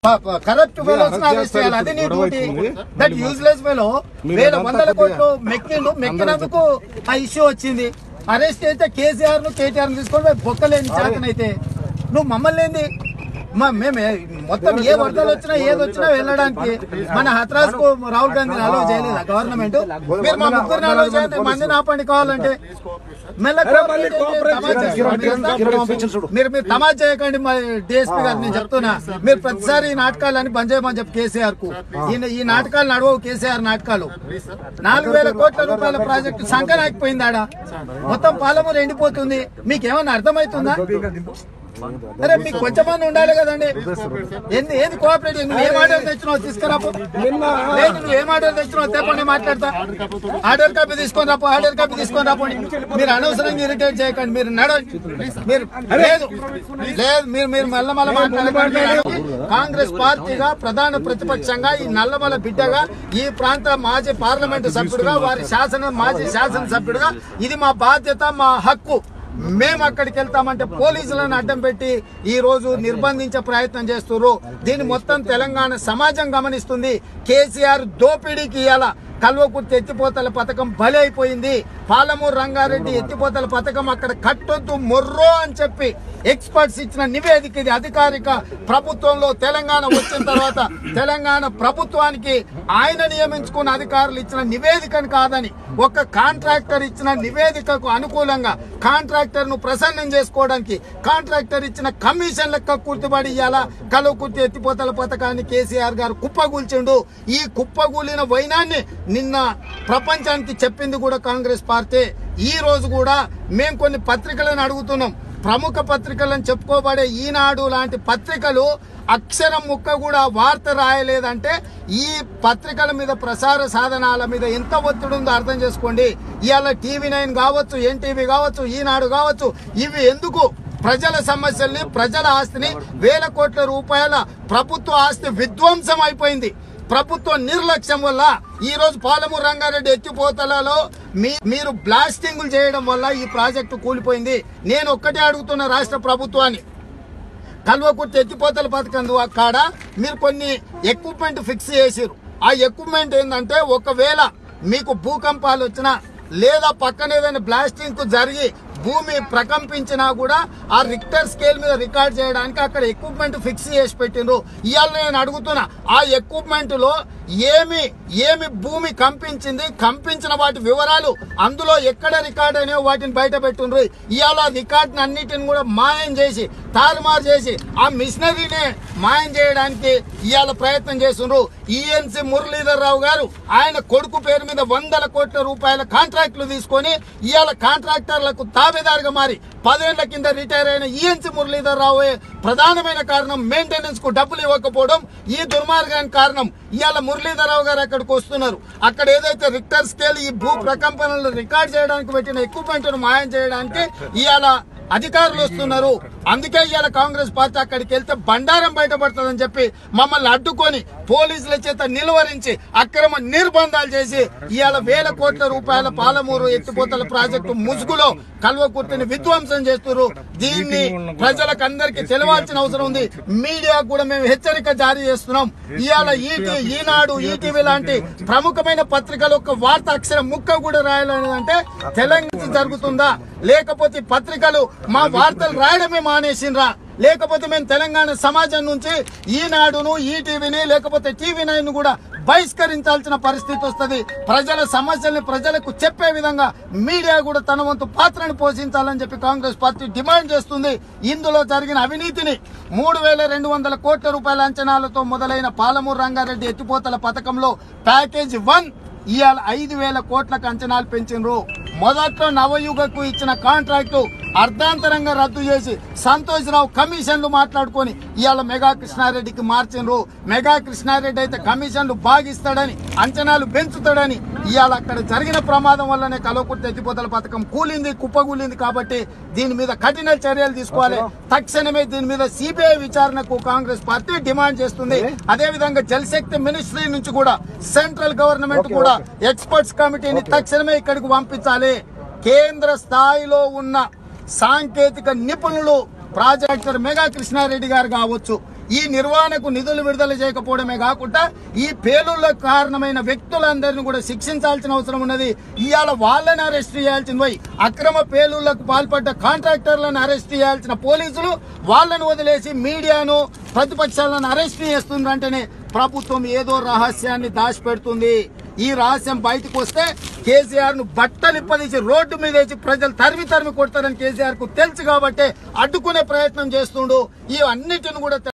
Corrupt fellows arrest చేయాలి అది నీ డ్యూటీ దట్ యూజ్లెస్ ఫెలో వేల వందల కోట్లు మెక్కిండు మెక్కినందుకు ఆ ఇష్యూ వచ్చింది అరెస్ట్ చేస్తే కేసీఆర్ ను కేటీఆర్ ను తీసుకొని పోయి బొక్కలేని చేతనైతే నువ్వు మమ్మల్ని ఏంది మా మేము ఏ- మొత్తం ఏ వరదలు వచ్చినా ఏది వచ్చినా వెళ్ళడానికి మన హత్రాస్ కు రాహుల్ గాంధీని అలో చేయలేదా గవర్నమెంట్ మీరు మా ముగ్గురిని అలో చేయండి మందిని ఆపండి కావాలంటే మెల్లగా తమాషా చేయండి. మీరు మీరు తమాషా చేయకండి మా డిఎస్పీ గారు నేను చెప్తున్నా మీరు ప్రతిసారి ఈ నాటకాలని బంద్ చేయమని చెప్పి కేసీఆర్ కు ఈయన- ఈ నాటకాలు నడవవు కేసీఆర్ నాటకాలు నాలుగు వేల కోట్ల రూపాయల ప్రాజెక్టు సంకనాకపోయింది ఆడ మొత్తం పాలమూరు ఎండిపోతుంది మీకేమన్నా అర్థమవుతుందా అరే మీకు కొంచెమన్నా ఉండాలి కదండి ఏంది ఏది కోఆపరేటివ్ నువ్వు ఏం ఆర్డర్ తెచ్చినావు తీసుకురాపు లేదు నువ్వు ఏం ఆర్డర్ తెచ్చినావు తెప్పండి మాట్లాడతా ఆర్డర్ కాపీ తీసుకొని రాపు ఆర్డర్ కాపీ తీసుకొని రాపోండి మీరు అనవసరంగా ఇరిటేట్ చేయకండి మీరు నడవండి మీరు లేదు లేదు మీరు మీరు మల్ల మల్ల మాట్లాడకండి కాంగ్రెస్ పార్టీగా ప్రధాన ప్రతిపక్షంగా ఈ నల్లమల బిడ్డగా ఈ ప్రాంత మాజీ పార్లమెంటు సభ్యుడిగా వారి శాసన మాజీ శాసన సభ్యుడిగా ఇది మా బాధ్యత మా హక్కు మేము అక్కడికి వెళ్తామంటే పోలీసులను అడ్డం పెట్టి ఈ రోజు నిర్బంధించే ప్రయత్నం చేస్తున్నారు దీన్ని మొత్తం తెలంగాణ సమాజం గమనిస్తుంది కేసీఆర్ దోపిడీకి ఇవాళ కల్వకుర్తి ఎత్తిపోతల పథకం బలి అయిపోయింది పాలమూరు రంగారెడ్డి ఎత్తిపోతల పథకం అక్కడ కట్టొద్దు మొర్రో అని చెప్పి ఎక్స్పర్ట్స్ ఇచ్చిన నివేదిక ఇది అధికారిక ప్రభుత్వంలో తెలంగాణ వచ్చిన తర్వాత తెలంగాణ ప్రభుత్వానికి ఆయన నియమించుకున్న అధికారులు ఇచ్చిన నివేదికను కాదని ఒక కాంట్రాక్టర్ ఇచ్చిన నివేదికకు అనుకూలంగా కాంట్రాక్టర్ ను ప్రసన్నం చేసుకోవడానికి కాంట్రాక్టర్ ఇచ్చిన కమిషన్ లెక్క కూర్చుబడి ఇయ్యాల కలుకుర్తి ఎత్తిపోతల పథకాన్ని కేసీఆర్ గారు కుప్పగూల్చిండు ఈ కుప్పగూలిన వైనాన్ని నిన్న ప్రపంచానికి చెప్పింది కూడా కాంగ్రెస్ పార్టీ ఈ రోజు కూడా మేము కొన్ని పత్రికలను అడుగుతున్నాం ప్రముఖ పత్రికలను చెప్పుకోబడే ఈనాడు లాంటి పత్రికలు అక్షరం ముక్క కూడా వార్త రాయలేదంటే ఈ పత్రికల మీద ప్రసార సాధనాల మీద ఎంత ఒత్తిడి ఉందో అర్థం చేసుకోండి ఇవాళ టీవీ నైన్ కావచ్చు ఎన్టీవీ కావచ్చు ఈనాడు కావచ్చు ఇవి ఎందుకు ప్రజల సమస్యల్ని ప్రజల ఆస్తిని వేల కోట్ల రూపాయల ప్రభుత్వ ఆస్తి విధ్వంసం అయిపోయింది ప్రభుత్వ నిర్లక్ష్యం వల్ల ఈ రోజు పాలమూరు రంగారెడ్డి ఎత్తిపోతలలో మీ మీరు బ్లాస్టింగ్లు చేయడం వల్ల ఈ ప్రాజెక్టు కూలిపోయింది నేను ఒక్కటే అడుగుతున్న రాష్ట్ర ప్రభుత్వాన్ని కల్వకుర్తి ఎత్తిపోతల పథకం ద్వా- కాడ మీరు కొన్ని ఎక్విప్మెంట్ ఫిక్స్ చేసిరు ఆ ఎక్విప్మెంట్ ఏంటంటే ఒకవేళ మీకు భూకంపాలు వచ్చినా లేదా పక్కన ఏదైనా బ్లాస్టింగ్ కు జరిగి భూమి ప్రకంపించినా కూడా ఆ రిక్టర్ స్కేల్ మీద రికార్డ్ చేయడానికి అక్కడ ఎక్విప్మెంట్ ఫిక్స్ చేసి పెట్టిండ్రు ఇవాళ నేను అడుగుతున్నా ఆ ఎక్విప్మెంట్ లో ఏమి ఏమి భూమి కంపించింది కంపించిన వాటి వివరాలు అందులో ఎక్కడ రికార్డ్ అయినాయో వాటిని బయట పెట్టుండ్రు ఇవాళ రికార్డ్ అన్నిటిని కూడా మాయం చేసి తారుమారు చేసి ఆ మిషనరీనే మాయం చేయడానికి ఇవాళ ప్రయత్నం చేస్తుండ్రు ఈఎన్సి మురళీధర్ రావు గారు ఆయన కొడుకు పేరు మీద వందల కోట్ల రూపాయల కాంట్రాక్టులు తీసుకొని ఇవాళ కాంట్రాక్టర్లకు తాబేదారుగా మారి పదేళ్ల కింద రిటైర్ అయిన ఈఎన్సి మురళీధర్ రావు ప్రధానమైన కారణం మెయింటెనెన్స్ కు డబ్బులు ఇవ్వకపోవడం ఈ దుర్మార్గానికి కారణం ఇవాళ మురళీధర్ రావు గారు అక్కడికి వస్తున్నారు అక్కడ ఏదైతే రిక్టర్ స్కేల్ ఈ భూ ప్రకంపనలు రికార్డ్ చేయడానికి పెట్టిన ఎక్విప్మెంట్ ను మాయం చేయడానికి ఇవాళ అధికారులు వస్తున్నారు అందుకే ఇవాళ కాంగ్రెస్ పార్టీ అక్కడికి వెళ్తే బండారం బయటపడుతుందని చెప్పి మమ్మల్ని అడ్డుకొని పోలీసుల చేత నిలువరించి అక్రమ నిర్బంధాలు చేసి ఇవాళ వేల కోట్ల రూపాయల పాలమూరు ఎత్తిపోతల ప్రాజెక్టు ముసుగులో కల్వకుర్తిని విధ్వంసం చేస్తున్నారు దీన్ని ప్రజలకు అందరికీ తెలవాల్సిన అవసరం ఉంది మీడియా కూడా మేము హెచ్చరిక జారీ చేస్తున్నాం ఇవాళ ఈటీ ఈనాడు ఈటీవీ లాంటి ప్రముఖమైన పత్రికలు ఒక వార్త అక్షరం ముక్క కూడా రాయాలనేదంటే తెలంగాణ జరుగుతుందా లేకపోతే ఈ పత్రికలు మా వార్తలు రాయడమే మానేసిండ్రా లేకపోతే మేము తెలంగాణ సమాజం నుంచి ఈనాడును ఈటీవీని లేకపోతే టీవీ నైన్ కూడా బహిష్కరించాల్సిన పరిస్థితి వస్తుంది ప్రజల సమస్యల్ని ప్రజలకు చెప్పే విధంగా మీడియా కూడా తన వంతు పాత్రను పోషించాలని చెప్పి కాంగ్రెస్ పార్టీ డిమాండ్ చేస్తుంది ఇందులో జరిగిన అవినీతిని మూడు వేల రెండు వందల కోట్ల రూపాయల అంచనాలతో మొదలైన పాలమూరు రంగారెడ్డి ఎత్తిపోతల పథకంలో ప్యాకేజ్ వన్ ఇవాళ ఐదు వేల కోట్లకు అంచనాలు పెంచిండ్రు మొదట్లో నవయుగకు ఇచ్చిన కాంట్రాక్టు అర్ధాంతరంగా రద్దు చేసి సంతోష్ రావు కమిషన్లు మాట్లాడుకొని ఇవాళ మెగా కృష్ణారెడ్డికి మార్చిండ్రు మెగా కృష్ణారెడ్డి అయితే కమిషన్లు బాగిస్తాడని అంచనాలు పెంచుతాడని ఇవాళ అక్కడ జరిగిన ప్రమాదం వల్లనే కలవకుర్తి ఎత్తిపోతల పథకం కూలింది కుప్పగూలింది కాబట్టి దీని మీద కఠిన చర్యలు తీసుకోవాలి తక్షణమే దీని మీద సిబిఐ విచారణకు కాంగ్రెస్ పార్టీ డిమాండ్ చేస్తుంది అదే విధంగా జలశక్తి మినిస్ట్రీ నుంచి కూడా సెంట్రల్ గవర్నమెంట్ కూడా ఎక్స్పర్ట్స్ కమిటీని తక్షణమే ఇక్కడికి పంపించాలి కేంద్ర స్థాయిలో ఉన్న సాంకేతిక నిపుణులు ప్రాజెక్టర్ మెగా కృష్ణారెడ్డి గారు కావచ్చు ఈ నిర్వహణకు నిధులు విడుదల చేయకపోవడమే కాకుండా ఈ పేలుళ్లకు కారణమైన వ్యక్తులందరినీ కూడా శిక్షించాల్సిన అవసరం ఉన్నది ఇవాళ వాళ్ళని అరెస్ట్ చేయాల్సింది పోయి అక్రమ పేలుళ్లకు పాల్పడ్డ కాంట్రాక్టర్లను అరెస్ట్ చేయాల్సిన పోలీసులు వాళ్ళను వదిలేసి మీడియాను ప్రతిపక్షాలను అరెస్ట్ చేస్తుందంటేనే ప్రభుత్వం ఏదో రహస్యాన్ని దాచిపెడుతుంది ఈ రహస్యం బయటకు వస్తే కేసీఆర్ ను బట్టలు ఇప్పదీసి రోడ్డు మీద వేసి ప్రజలు తరిమి తరిమి కొడతారని కేసీఆర్ కు తెలుసు కాబట్టి అడ్డుకునే ప్రయత్నం చేస్తుండు ఇవన్నిటిని కూడా